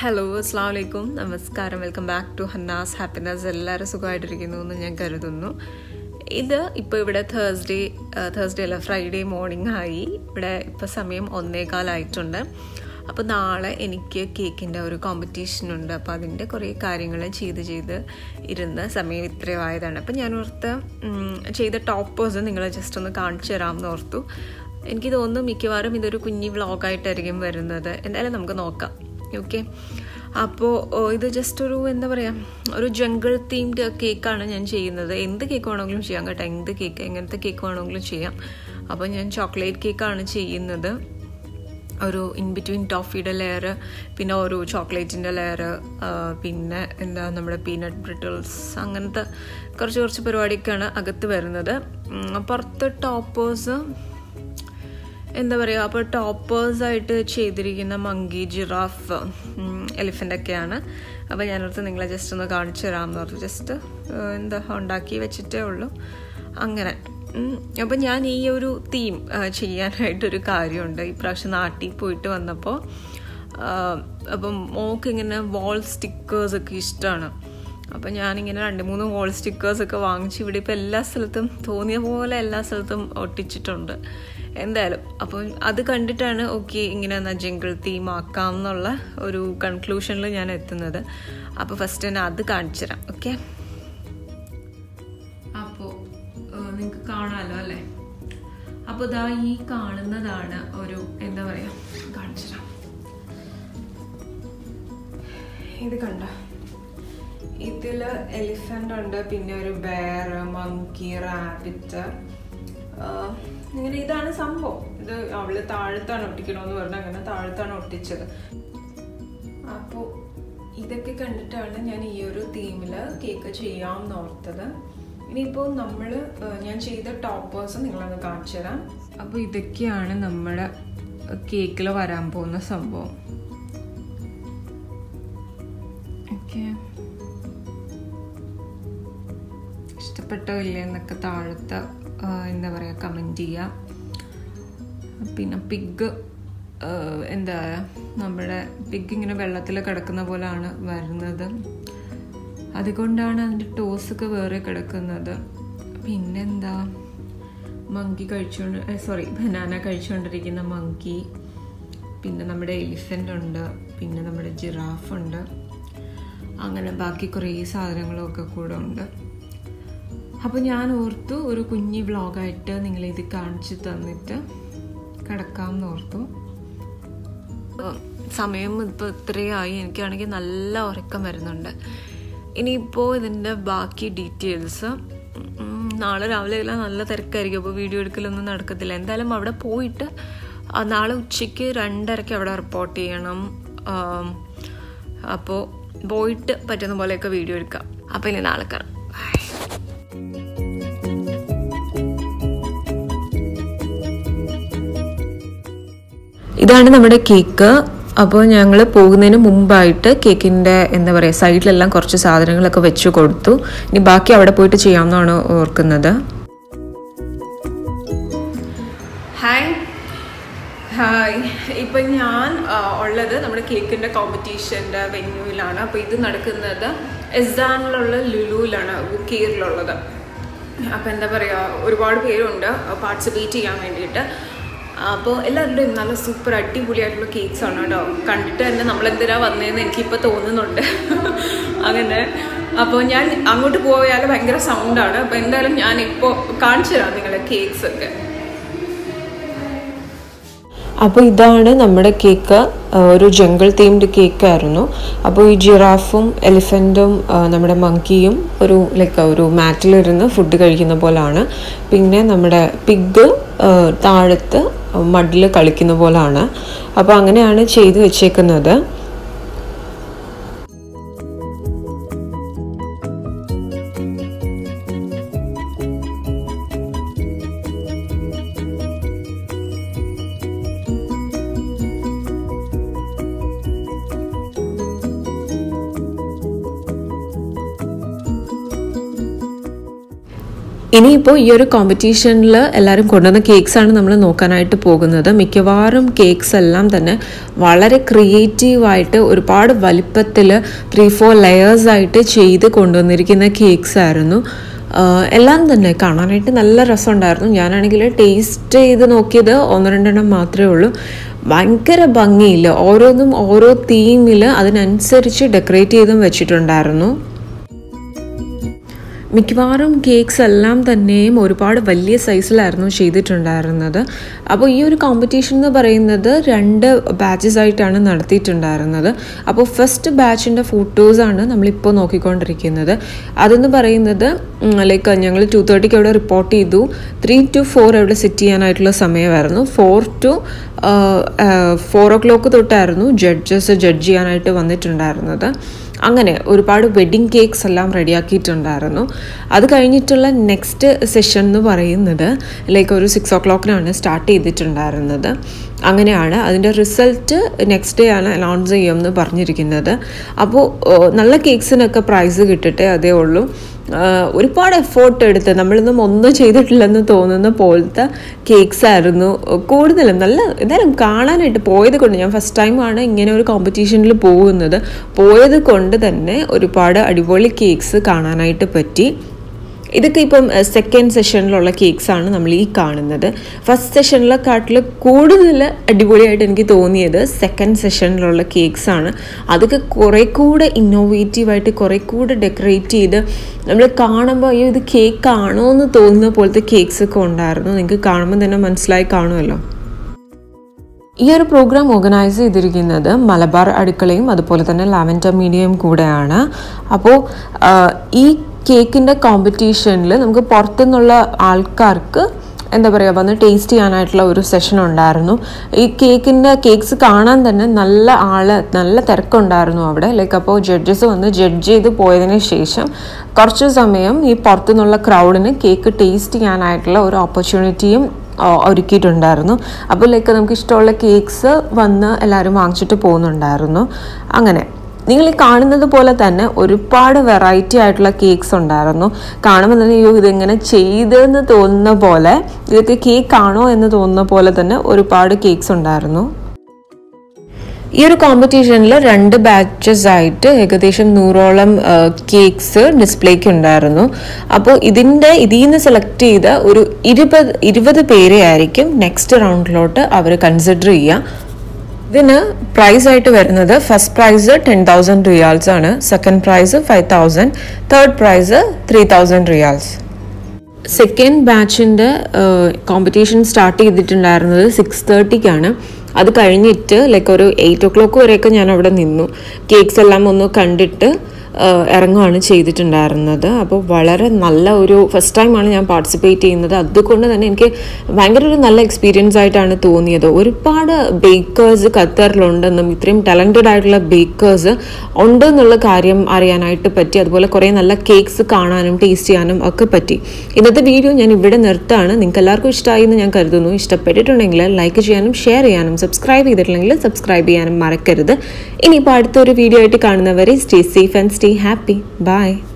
Hello അസ്സാം വലൈക്കും നമസ്കാരം welcome back to Hanna's happiness എല്ലാവരും സുഖമായിട്ടിരിക്കുന്നു എന്ന് ഞാൻ കരുതുന്നു ഇത് ഇപ്പോൾ ഇവിടെ തേഴ്സ്ഡേ തേഴ്സ്ഡേ അല്ല ഫ്രൈഡേ മോർണിംഗ് ആയി ഇവിടെ ഇപ്പോൾ സമയം ഒന്നേകാലായിട്ടുണ്ട് അപ്പോൾ നാളെ എനിക്ക് കേക്കിൻ്റെ ഒരു കോമ്പറ്റീഷൻ ഉണ്ട് അപ്പോൾ അതിൻ്റെ കുറേ കാര്യങ്ങൾ ചെയ്ത് ചെയ്ത് ഇരുന്ന് സമയം ഇത്രയുമായതാണ് അപ്പോൾ ഞാൻ ഓർത്ത് ചെയ്ത ടോപ്പേഴ്സ് നിങ്ങളെ ജസ്റ്റ് ഒന്ന് കാണിച്ചു തരാമെന്ന് ഓർത്തു എനിക്ക് തോന്നുന്നു മിക്കവാറും ഇതൊരു കുഞ്ഞി വ്ളോഗായിട്ടായിരിക്കും വരുന്നത് എന്തായാലും നമുക്ക് നോക്കാം ഓക്കെ അപ്പോൾ ഇത് ജസ്റ്റ് ഒരു എന്താ പറയുക ഒരു ജംഗിൾ തീംഡ് കേക്കാണ് ഞാൻ ചെയ്യുന്നത് എന്ത് കേക്ക് വേണമെങ്കിലും ചെയ്യാം കേട്ടോ എന്ത് കേക്ക് എങ്ങനത്തെ കേക്ക് വേണമെങ്കിലും ചെയ്യാം അപ്പോൾ ഞാൻ ചോക്ലേറ്റ് കേക്കാണ് ചെയ്യുന്നത് ഒരു ഇൻ ബിറ്റ്വീൻ ടോഫിയുടെ ലെയർ പിന്നെ ഒരു ചോക്ലേറ്റിൻ്റെ ലെയർ പിന്നെ എന്താ നമ്മുടെ പീനട്ട് ബ്രിട്ടിൽസ് അങ്ങനത്തെ കുറച്ച് കുറച്ച് പരിപാടിയൊക്കെയാണ് അകത്ത് വരുന്നത് പുറത്ത് ടോപ്പേഴ്സ് എന്താ പറയുക അപ്പോൾ ടോപ്പേഴ്സായിട്ട് ചെയ്തിരിക്കുന്ന മങ്കി ജിറാഫ് എലിഫൻ്റ് ഒക്കെയാണ് അപ്പോൾ ഞാനോർത്ത് നിങ്ങളെ ജസ്റ്റ് ഒന്ന് കാണിച്ചു തരാമെന്ന് പറഞ്ഞു ജസ്റ്റ് എന്താ ഉണ്ടാക്കി വെച്ചിട്ടേ ഉള്ളൂ അങ്ങനെ അപ്പം ഞാൻ ഈ ഒരു തീം ചെയ്യാനായിട്ടൊരു കാര്യമുണ്ട് ഈ പ്രാവശ്യം നാട്ടിൽ പോയിട്ട് വന്നപ്പോൾ അപ്പം മോക്ക് ഇങ്ങനെ വാൾ സ്റ്റിക്കേഴ്സൊക്കെ ഇഷ്ടമാണ് അപ്പം ഞാനിങ്ങനെ രണ്ട് മൂന്ന് വാൾ സ്റ്റിക്കേഴ്സൊക്കെ വാങ്ങിച്ച് ഇവിടെ ഇപ്പോൾ എല്ലാ സ്ഥലത്തും തോന്നിയ പോലെ എല്ലാ സ്ഥലത്തും ഒട്ടിച്ചിട്ടുണ്ട് എന്തായാലും അപ്പം അത് കണ്ടിട്ടാണ് ഓക്കെ ഇങ്ങനെ എന്നാൽ ജംഗിൾ തീം ആക്കാം എന്നുള്ള ഒരു കൺക്ലൂഷനിൽ ഞാൻ എത്തുന്നത് അപ്പോൾ ഫസ്റ്റ് തന്നെ അത് കാണിച്ചു തരാം ഓക്കെ അപ്പോൾ നിങ്ങൾക്ക് കാണാമല്ലോ അല്ലേ അപ്പോൾ ഇതാ ഈ കാണുന്നതാണ് ഒരു എന്താ പറയുക കാണിച്ചു തരാം ഇത് കണ്ട ഇതിൽ എലിഫൻ്റ് ഉണ്ട് പിന്നെ ഒരു ബെയർ മങ്കി റാബിറ്റ് ഇങ്ങനെ ഇതാണ് സംഭവം ഇത് അവള് താഴത്താണ് ഒട്ടിക്കണമെന്ന് പറഞ്ഞാൽ അങ്ങനെ താഴത്താണ് ഒട്ടിച്ചത് അപ്പോൾ ഇതൊക്കെ കണ്ടിട്ടാണ് ഞാൻ ഈ ഒരു തീമിൽ കേക്ക് ചെയ്യാമെന്ന് ഓർത്തത് ഇനിയിപ്പോൾ നമ്മൾ ഞാൻ ചെയ്ത ടോപ്പേഴ്സ് നിങ്ങളൊന്ന് കാണിച്ചു തരാം അപ്പോൾ ഇതൊക്കെയാണ് നമ്മുടെ കേക്കിൽ വരാൻ പോകുന്ന സംഭവം ഓക്കെ ഇഷ്ടപ്പെട്ടോ ഇല്ലേ എന്നൊക്കെ താഴത്തെ എന്താ പറയുക കമൻറ്റ് ചെയ്യുക പിന്നെ പിഗ് എന്താ നമ്മുടെ പിഗ് ഇങ്ങനെ വെള്ളത്തിൽ കിടക്കുന്ന പോലെയാണ് വരുന്നത് അതുകൊണ്ടാണ് അതിൻ്റെ ടോസൊക്കെ വേറെ കിടക്കുന്നത് പിന്നെന്താ മങ്കി കഴിച്ചുകൊണ്ട് സോറി ബനാന കഴിച്ചുകൊണ്ടിരിക്കുന്ന മങ്കി പിന്നെ നമ്മുടെ എലിഫൻ്റ് ഉണ്ട് പിന്നെ നമ്മുടെ ജിറാഫ് ഉണ്ട് അങ്ങനെ ബാക്കി കുറേ സാധനങ്ങളൊക്കെ കൂടെ ഉണ്ട് അപ്പോൾ ഞാൻ ഓർത്തു ഒരു കുഞ്ഞി വ്ളോഗായിട്ട് നിങ്ങളിത് കാണിച്ചു തന്നിട്ട് കിടക്കാമെന്ന് ഓർത്തു സമയം ഇപ്പോൾ ഇത്രയായി എനിക്കാണെങ്കിൽ നല്ല ഉറക്കം വരുന്നുണ്ട് ഇനിയിപ്പോൾ ഇതിൻ്റെ ബാക്കി ഡീറ്റെയിൽസ് നാളെ രാവിലെ എല്ലാം നല്ല തിരക്കായിരിക്കും അപ്പോൾ വീഡിയോ എടുക്കലൊന്നും നടക്കത്തില്ല എന്തായാലും അവിടെ പോയിട്ട് നാളെ ഉച്ചയ്ക്ക് രണ്ടരയ്ക്ക് അവിടെ റിപ്പോർട്ട് ചെയ്യണം അപ്പോൾ പോയിട്ട് പറ്റുന്ന പോലെയൊക്കെ വീഡിയോ എടുക്കാം അപ്പോൾ ഇനി നാളെ കാണാം ഇതാണ് നമ്മുടെ കേക്ക് അപ്പോൾ ഞങ്ങൾ പോകുന്നതിന് മുമ്പായിട്ട് കേക്കിൻ്റെ എന്താ പറയുക സൈഡിലെല്ലാം കുറച്ച് സാധനങ്ങളൊക്കെ വെച്ച് കൊടുത്തു ഇനി ബാക്കി അവിടെ പോയിട്ട് ചെയ്യാമെന്നാണ് ഓർക്കുന്നത് ഹായ് ഹായ് ഇപ്പം ഞാൻ ഉള്ളത് നമ്മുടെ കേക്കിൻ്റെ കോമ്പറ്റീഷൻ്റെ വെന്യൂവിലാണ് അപ്പോൾ ഇത് നടക്കുന്നത് എസ്ഡാനിലുള്ള ലുലുവിലാണ് വുക്കീറിലുള്ളത് അപ്പോൾ എന്താ പറയുക ഒരുപാട് പേരുണ്ട് പാർട്ടിസിപ്പേറ്റ് ചെയ്യാൻ വേണ്ടിയിട്ട് അപ്പോൾ എല്ലാവരുടെയും നല്ല സൂപ്പർ അടിപൊളിയായിട്ടുള്ള കേക്ക്സ് ആണ് കേട്ടോ കണ്ടിട്ട് തന്നെ നമ്മളെന്തിനാ വന്നതെന്ന് എനിക്കിപ്പോൾ തോന്നുന്നുണ്ട് അങ്ങനെ അപ്പോൾ ഞാൻ അങ്ങോട്ട് പോയാൽ ഭയങ്കര സൗണ്ടാണ് അപ്പോൾ എന്തായാലും ഞാൻ ഇപ്പോൾ കാണിച്ചു തരാം നിങ്ങളെ കേക്ക്സ് ഒക്കെ അപ്പോൾ ഇതാണ് നമ്മുടെ കേക്ക് ഒരു ജംഗിൾ തീംഡ് കേക്കായിരുന്നു അപ്പോൾ ഈ ജിറാഫും എലിഫൻറ്റും നമ്മുടെ മങ്കിയും ഒരു ലൈക്ക് ഒരു മാറ്റിലിരുന്ന് ഫുഡ് കഴിക്കുന്ന പോലാണ് പിന്നെ നമ്മുടെ പിഗ് താഴത്ത് മഡിൽ കളിക്കുന്ന പോലാണ് അപ്പോൾ അങ്ങനെയാണ് ചെയ്തു വെച്ചേക്കുന്നത് ഇനിയിപ്പോൾ ഈ ഒരു കോമ്പറ്റീഷനിൽ എല്ലാവരും കൊണ്ടുവന്ന കേക്ക്സ് ആണ് നമ്മൾ നോക്കാനായിട്ട് പോകുന്നത് മിക്കവാറും കേക്ക്സ് എല്ലാം തന്നെ വളരെ ക്രിയേറ്റീവായിട്ട് ഒരുപാട് വലിപ്പത്തിൽ ത്രീ ഫോർ ലെയേഴ്സ് ആയിട്ട് ചെയ്ത് കൊണ്ടുവന്നിരിക്കുന്ന കേക്ക്സ് ആയിരുന്നു ആഹ് എല്ലാം തന്നെ കാണാനായിട്ട് നല്ല രസമുണ്ടായിരുന്നു ഞാനാണെങ്കിൽ ടേസ്റ്റ് ചെയ്ത് നോക്കിയത് ഒന്ന് രണ്ടെണ്ണം മാത്രമേ ഉള്ളൂ ഭയങ്കര ഭംഗിയില്ല ഓരോന്നും ഓരോ തീമിൽ അതിനനുസരിച്ച് ഡെക്കറേറ്റ് ചെയ്തും വെച്ചിട്ടുണ്ടായിരുന്നു മിക്കവാറും കേക്ക്സ് എല്ലാം തന്നെയും ഒരുപാട് വലിയ സൈസിലായിരുന്നു ചെയ്തിട്ടുണ്ടായിരുന്നത് അപ്പോൾ ഈ ഒരു കോമ്പറ്റീഷൻ എന്ന് പറയുന്നത് രണ്ട് ബാച്ചസ് ആയിട്ടാണ് നടത്തിയിട്ടുണ്ടായിരുന്നത് അപ്പോൾ ഫസ്റ്റ് ബാച്ചിൻ്റെ ഫോട്ടോസാണ് നമ്മളിപ്പോൾ നോക്കിക്കൊണ്ടിരിക്കുന്നത് അതെന്ന് പറയുന്നത് ലൈക്ക് ഞങ്ങൾ ടു തേർട്ടിക്ക് അവിടെ റിപ്പോർട്ട് ചെയ്തു ത്രീ ടു ഫോർ അവിടെ സെറ്റ് ചെയ്യാനായിട്ടുള്ള സമയമായിരുന്നു four two four o'clock തൊട്ടായിരുന്നു ജഡ്ജസ് ജഡ്ജ് ചെയ്യാനായിട്ട് വന്നിട്ടുണ്ടായിരുന്നത് അങ്ങനെ ഒരുപാട് വെഡിങ് കേക്ക്സ് എല്ലാം റെഡിയാക്കിയിട്ടുണ്ടായിരുന്നു അത് കഴിഞ്ഞിട്ടുള്ള നെക്സ്റ്റ് സെഷൻ എന്ന് പറയുന്നത് ലൈക്ക് ഒരു സിക്സ് ഓ ക്ലോക്കിനാണ് സ്റ്റാർട്ട് ചെയ്തിട്ടുണ്ടായിരുന്നത് അങ്ങനെയാണ് അതിൻ്റെ റിസൾട്ട് നെക്സ്റ്റ് ഡേ ആണ് അനൗൺസ് ചെയ്യുമെന്ന് പറഞ്ഞിരിക്കുന്നത് അപ്പോൾ നല്ല കേക്ക്സിനൊക്കെ പ്രൈസ് കിട്ടട്ടെ അതേ ഉള്ളൂ ആഹ് ഒരുപാട് എഫേർട്ട് എടുത്ത് നമ്മളിതൊന്നും ഒന്നും ചെയ്തിട്ടില്ലെന്ന് തോന്നുന്ന പോലത്തെ കേക്ക്സ് ആയിരുന്നു കൂടുതലും നല്ല എന്തായാലും കാണാനായിട്ട് പോയത് കൊണ്ട് ഞാൻ ഫസ്റ്റ് ടൈമാണ് ഇങ്ങനെ ഒരു കോമ്പറ്റീഷനിൽ പോകുന്നത് പോയത് കൊണ്ട് തന്നെ ഒരുപാട് അടിപൊളി കേക്ക്സ് കാണാനായിട്ട് പറ്റി ഇതൊക്കെ ഇപ്പം സെക്കൻഡ് സെഷനിലുള്ള കേക്ക്സ് ആണ് നമ്മൾ ഈ കാണുന്നത് ഫസ്റ്റ് സെഷനിലെക്കാട്ടിൽ കൂടുതൽ അടിപൊളിയായിട്ട് എനിക്ക് തോന്നിയത് സെക്കൻഡ് സെഷനിലുള്ള കേക്ക്സ് ആണ് അതൊക്കെ കുറേ കൂടെ ഇന്നോവേറ്റീവായിട്ട് കുറേ കൂടെ ഡെക്കറേറ്റ് ചെയ്ത് നമ്മൾ കാണുമ്പോൾ അയ്യോ ഇത് കേക്ക് ആണോ എന്ന് തോന്നുന്ന പോലത്തെ കേക്ക്സ് ഒക്കെ ഉണ്ടായിരുന്നു നിങ്ങൾക്ക് കാണുമ്പോൾ തന്നെ മനസ്സിലായി കാണുമല്ലോ ഈ ഒരു പ്രോഗ്രാം ഓർഗനൈസ് ചെയ്തിരിക്കുന്നത് മലബാർ അടുക്കളയും അതുപോലെ തന്നെ ലാവൻഡർ മീഡിയയും കൂടെയാണ് അപ്പോൾ ഈ കേക്കിൻ്റെ കോമ്പറ്റീഷനിൽ നമുക്ക് പുറത്തുനിന്നുള്ള ആൾക്കാർക്ക് എന്താ പറയുക വന്ന് ടേസ്റ്റ് ചെയ്യാനായിട്ടുള്ള ഒരു സെഷൻ ഉണ്ടായിരുന്നു ഈ കേക്കിൻ്റെ കേക്ക്സ് കാണാൻ തന്നെ നല്ല ആള് നല്ല തിരക്കുണ്ടായിരുന്നു അവിടെ ലൈക്ക് അപ്പോൾ ജഡ്ജസ് വന്ന് ജഡ്ജ് ചെയ്ത് പോയതിന് ശേഷം കുറച്ച് സമയം ഈ പുറത്തുനിന്നുള്ള ക്രൗഡിന് കേക്ക് ടേസ്റ്റ് ചെയ്യാനായിട്ടുള്ള ഒരു ഓപ്പർച്യൂണിറ്റിയും ഒരുക്കിയിട്ടുണ്ടായിരുന്നു അപ്പോൾ ലൈക്ക് നമുക്ക് ഇഷ്ടമുള്ള കേക്ക്സ് വന്ന് എല്ലാവരും വാങ്ങിച്ചിട്ട് പോകുന്നുണ്ടായിരുന്നു അങ്ങനെ നിങ്ങൾ ഈ കാണുന്നത് പോലെ തന്നെ ഒരുപാട് വെറൈറ്റി ആയിട്ടുള്ള കേക്ക്സ് ഉണ്ടായിരുന്നു കാണുമ്പോൾ തന്നെ അയ്യോ ഇതെങ്ങനെ ചെയ്തെന്ന് തോന്നുന്ന പോലെ ഇതൊക്കെ കേക്ക് ആണോ എന്ന് തോന്നുന്ന പോലെ തന്നെ ഒരുപാട് കേക്ക്സ് ഉണ്ടായിരുന്നു ഈ ഒരു കോമ്പറ്റീഷനിൽ രണ്ട് ബാച്ചസ് ആയിട്ട് ഏകദേശം നൂറോളം കേക്ക്സ് ഡിസ്പ്ലേക്ക് ഉണ്ടായിരുന്നു അപ്പോൾ ഇതിൻ്റെ ഇതിൽ നിന്ന് സെലക്ട് ചെയ്ത ഒരു ഇരുപത് ഇരുപത് പേരെ ആയിരിക്കും നെക്സ്റ്റ് റൗണ്ടിലോട്ട് അവർ കൺസിഡർ ചെയ്യുക ഇതിന് പ്രൈസ് ആയിട്ട് വരുന്നത് first prize ten thousand riyals ആണ് second prize five thousand third prize three thousand riyals second ബാച്ചിൻ്റെ കോമ്പറ്റീഷൻ സ്റ്റാർട്ട് ചെയ്തിട്ടുണ്ടായിരുന്നത് സിക്സ് തേർട്ടിക്കാണ് അത് കഴിഞ്ഞിട്ട് ലൈക്ക് ഒരു എയ്റ്റ് ഒ ക്ലോക്ക് വരെയൊക്കെ ഞാൻ അവിടെ നിന്നു കേക്ക്സ് എല്ലാം ഒന്ന് കണ്ടിട്ട് ഇറങ്ങുകയാണ് ചെയ്തിട്ടുണ്ടായിരുന്നത് അപ്പോൾ വളരെ നല്ല ഒരു ഫസ്റ്റ് ടൈമാണ് ഞാൻ പാർട്ടിസിപ്പേറ്റ് ചെയ്യുന്നത് അതുകൊണ്ട് തന്നെ എനിക്ക് ഭയങ്കര ഒരു നല്ല എക്സ്പീരിയൻസ് ആയിട്ടാണ് തോന്നിയത് ഒരുപാട് ബേക്കേഴ്സ് ഖത്തറിലുണ്ടെന്നും ഇത്രയും ടാലൻറ്റഡ് ആയിട്ടുള്ള ബേക്കേഴ്സ് ഉണ്ട് എന്നുള്ള കാര്യം അറിയാനായിട്ട് പറ്റി അതുപോലെ കുറേ നല്ല കേക്ക്സ് കാണാനും ടേസ്റ്റ് ചെയ്യാനും ഒക്കെ പറ്റി ഇന്നത്തെ വീഡിയോ ഞാൻ ഇവിടെ നിർത്താണ് നിങ്ങൾക്ക് എല്ലാവർക്കും ഇഷ്ടമായി എന്ന് ഞാൻ കരുതുന്നു ഇഷ്ടപ്പെട്ടിട്ടുണ്ടെങ്കിൽ ലൈക്ക് ചെയ്യാനും ഷെയർ ചെയ്യാനും സബ്സ്ക്രൈബ് ചെയ്തിട്ടില്ലെങ്കിൽ സബ്സ്ക്രൈബ് ചെയ്യാനും മറക്കരുത് ഇനിയിപ്പോൾ അടുത്തൊരു വീഡിയോ ആയിട്ട് കാണുന്നവരെ stay safe and stay happy. Bye.